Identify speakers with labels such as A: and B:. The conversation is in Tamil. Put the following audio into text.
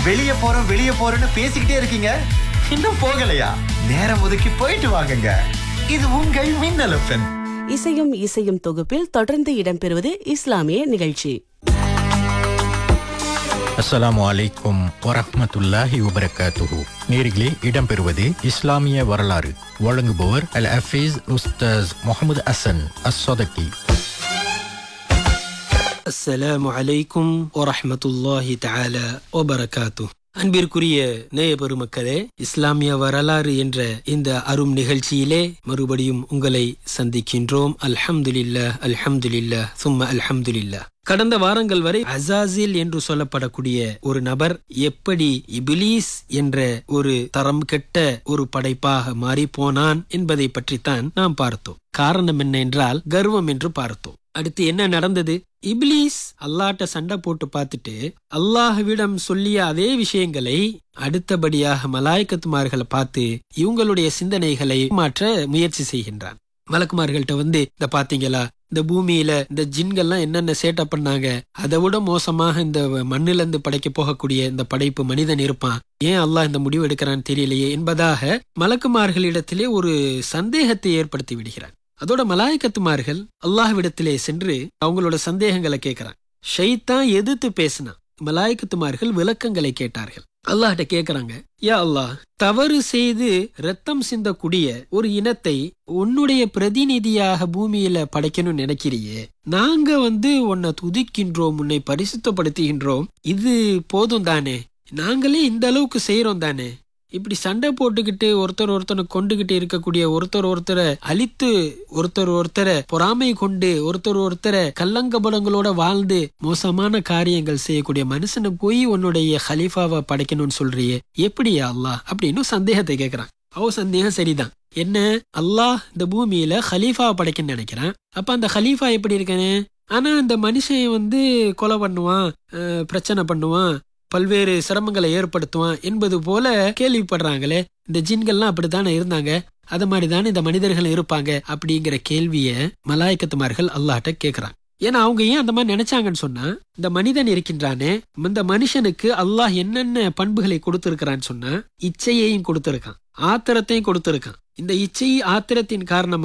A: வெளிய போறோம் வெளிய போறோம்னு பேசிக்கிட்டே இருக்கீங்க இன்னும் போகலையா நேரம் ஒதுக்கி போயிட்டு வாங்குங்க இது உங்கள் மின்னல் எஃப்எம்
B: இசையும் இசையும் தொகுப்பில் தொடர்ந்து இடம்பெறுவது இஸ்லாமிய நிகழ்ச்சி
C: அஸ்ஸலாமு அலைக்கும் வரஹ்மத்துல்லாஹி வபரகாத்துஹு நேரிலே இடம்பெறுவது இஸ்லாமிய வரலாறு வழங்குபவர் அல் ஹஃபீஸ் உஸ்தாஸ் முகமது அசன் அஸ்ஸதகி
D: அஸ்ஸலாமு அலைக்கும் வரஹ்மத்துல்லாஹி தஆலா வபரகாத்து அன்பிற்குரிய நேய பெருமக்களே இஸ்லாமிய வரலாறு என்ற இந்த அரும் நிகழ்ச்சியிலே மறுபடியும் உங்களை சந்திக்கின்றோம் அல்ஹம்துலில்லாஹ் அல்ஹம்துலில்லாஹ் சும்ம அல்ஹம்துலில்லாஹ் கடந்த வாரங்கள் வரை அசாசில் என்று சொல்லப்படக்கூடிய ஒரு நபர் எப்படி இபிலீஸ் என்ற ஒரு தரம் கெட்ட ஒரு படைப்பாக மாறி போனான் என்பதை பற்றித்தான் நாம் பார்த்தோம் காரணம் என்ன என்றால் கர்வம் என்று பார்த்தோம் அடுத்து என்ன நடந்தது இப்லீஸ் அல்லாட்ட சண்டை போட்டு பார்த்துட்டு அல்லாஹ்விடம் சொல்லிய அதே விஷயங்களை அடுத்தபடியாக மலாய்க்கத்துமார்களை பார்த்து இவங்களுடைய சிந்தனைகளை மாற்ற முயற்சி செய்கின்றான் மலக்குமார்கள்ட்ட வந்து இந்த பாத்தீங்களா இந்த பூமியில இந்த ஜின்கள்லாம் என்னென்ன சேட்டை பண்ணாங்க அதை விட மோசமாக இந்த மண்ணில இருந்து படைக்க போகக்கூடிய இந்த படைப்பு மனிதன் இருப்பான் ஏன் அல்லாஹ் இந்த முடிவு எடுக்கிறான்னு தெரியலையே என்பதாக மலக்குமார்களிடத்திலே ஒரு சந்தேகத்தை ஏற்படுத்தி விடுகிறான் அதோட மலாய்க்கத்துமார்கள் அல்லாஹ்விடத்திலே சென்று அவங்களோட சந்தேகங்களை கேட்கிறான் ஷைத்தான் எதிர்த்து பேசினான் மலாய்க்கத்துமார்கள் விளக்கங்களை கேட்டார்கள் அல்லாஹ்ட்ட கேக்குறாங்க யா அல்லாஹ் தவறு செய்து ரத்தம் சிந்தக்கூடிய ஒரு இனத்தை உன்னுடைய பிரதிநிதியாக பூமியில படைக்கணும்னு நினைக்கிறியே நாங்க வந்து உன்னை துதிக்கின்றோம் உன்னை பரிசுத்தப்படுத்துகின்றோம் இது போதும் தானே நாங்களே இந்த அளவுக்கு செய்யறோம் தானே இப்படி சண்டை போட்டுக்கிட்டு ஒருத்தர் ஒருத்தனை கொண்டுகிட்டு இருக்கக்கூடிய ஒருத்தர் ஒருத்தரை அழித்து ஒருத்தர் ஒருத்தரை பொறாமை கொண்டு ஒருத்தர் ஒருத்தரை கல்லங்கபடங்களோட வாழ்ந்து மோசமான காரியங்கள் செய்யக்கூடிய மனுஷனை போய் உன்னுடைய ஹலீஃபாவை படைக்கணும்னு சொல்றியே எப்படியா அல்லாஹ் அப்படின்னு சந்தேகத்தை கேக்குறான் அவ சந்தேகம் சரிதான் என்ன அல்லாஹ் இந்த பூமியில ஹலீஃபாவை படைக்கன்னு நினைக்கிறான் அப்ப அந்த ஹலீஃபா எப்படி இருக்கனே ஆனா அந்த மனுஷன் வந்து கொலை பண்ணுவான் அஹ், பிரச்சனை பண்ணுவான் பல்வேறு சிரமங்களை ஏற்படுத்துவான் என்பது போல கேள்விப்படுறாங்களே இந்த ஜின்கள்லாம் அப்படித்தானே இருந்தாங்க அது மாதிரி தானே இந்த மனிதர்கள் இருப்பாங்க அப்படிங்கிற கேள்விய மலாய்க்கத்துமார்கள் அல்லாஹ்ட்ட கேக்குறாங்க ஏன்னா அவங்க ஏன் அந்த மாதிரி நினைச்சாங்கன்னு சொன்னா இந்த மனிதன் இருக்கின்றானே இந்த மனுஷனுக்கு அல்லாஹ் என்னென்ன பண்புகளை கொடுத்திருக்கிறான்னு சொன்னா இச்சையையும் கொடுத்திருக்கான் ஆத்திரத்தையும் கொடுத்திருக்கான் இந்த இச்சை ஆத்திரத்தின் காரணமா